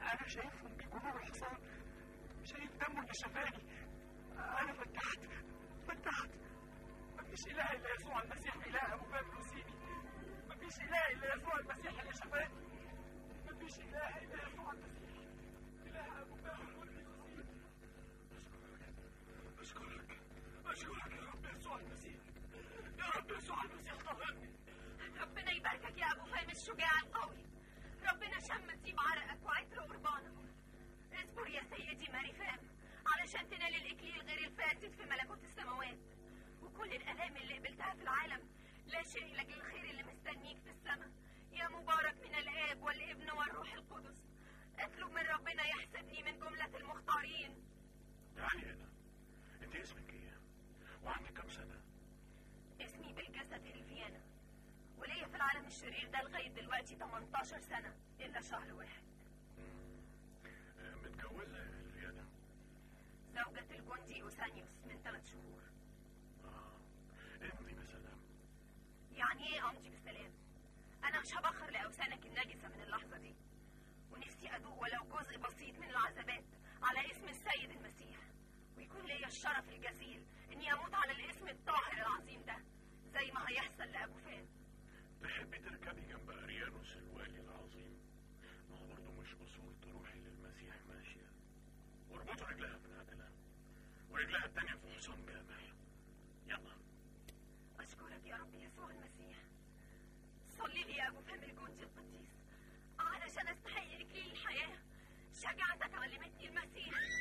انا شايفهم بيجروا الحصان شايف دمه اللي شفاني انا فتحت فتحت مفيش اله الا يسوع المسيح اله ابو باب يوسيني مفيش اله الا يسوع المسيح اللي شفاني مفيش اله الا يسوع المسيح اله ابو باب يوسيني اشكرك اشكرك يا رب يسوع المسيح يا رب يسوع المسيح طهرني ربنا يباركك يا ابو فهم الشجاع القوي ربنا شم طيب عرقك وعطر قربانك اصبر يا سيدي ماري فام علشان تنال الاكليل غير الفاسد في ملكوت السماوات وكل الالام اللي قبلتها في العالم لا شيء لك الخير اللي مستنيك في السماء يا مبارك من الاب والابن والروح القدس اطلب من ربنا يحسبني من جملة المختارين تعالي هنا انت اسمك ايه وعندك كم سنه اسمي بالجسد هلفيانا وليا في العالم الشرير ده لغاية دلوقتي 18 سنة إلا شهر واحد آه، متجوزه يا الفيانا زوجة الجندي أوسانيوس من ثلاث شهور امضي بسلام يعني ايه امضي بالسلام انا مش هبخر لاوثانك النجسه من اللحظه دي ونفسي ادوق ولو جزء بسيط من العذابات على اسم السيد المسيح ويكون ليا الشرف الجزيل اني اموت على الاسم الطاهر العظيم ده زي ما هيحصل لابو فان تحبي تركبي جنب اريانوس الوالي العظيم ما هو برضه مش اصول تروحي للمسيح ماشيه واربطوا رجلها في نعجله ورجلها التانية في حصان جامح يلا اشكرك يا رب يسوع المسيح صلي لي يا ابو فهم الجندي القديس علشان استحق اكليل الحياه شجاعتك علمتني المسيح